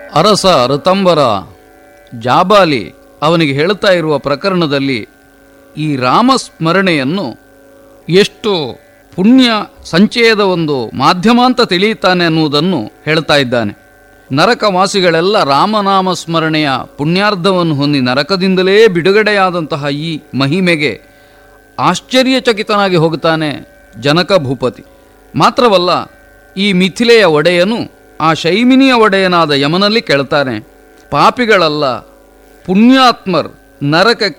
ಅರಸ ಋತಂಬರ ಜಾಬಾಲಿ ಅವನಿಗೆ ಹೇಳುತ್ತಾ ಇರುವ ಪ್ರಕರಣದಲ್ಲಿ ಈ ರಾಮಸ್ಮರಣೆಯನ್ನು ಎಷ್ಟು ಪುಣ್ಯ ಸಂಚಯದ ಒಂದು ಮಾಧ್ಯಮ ಅಂತ ತಿಳಿಯುತ್ತಾನೆ ಅನ್ನುವುದನ್ನು ಹೇಳ್ತಾ ಇದ್ದಾನೆ ನರಕವಾಸಿಗಳೆಲ್ಲ ರಾಮನಾಮ ಸ್ಮರಣೆಯ ಪುಣ್ಯಾರ್ಧವನ್ನು ಹೊಂದಿ ನರಕದಿಂದಲೇ ಬಿಡುಗಡೆಯಾದಂತಹ ಈ ಮಹಿಮೆಗೆ ಆಶ್ಚರ್ಯಚಕಿತನಾಗಿ ಹೋಗುತ್ತಾನೆ ಜನಕ ಭೂಪತಿ ಮಾತ್ರವಲ್ಲ ಈ ಮಿಥಿಲೆಯ ಒಡೆಯನು ಆ ಶೈಮಿನಿಯ ಒಡೆಯನಾದ ಯಮನಲ್ಲಿ ಕೇಳ್ತಾನೆ ಪಾಪಿಗಳಲ್ಲ ಪುಣ್ಯಾತ್ಮರ್ ನರಕ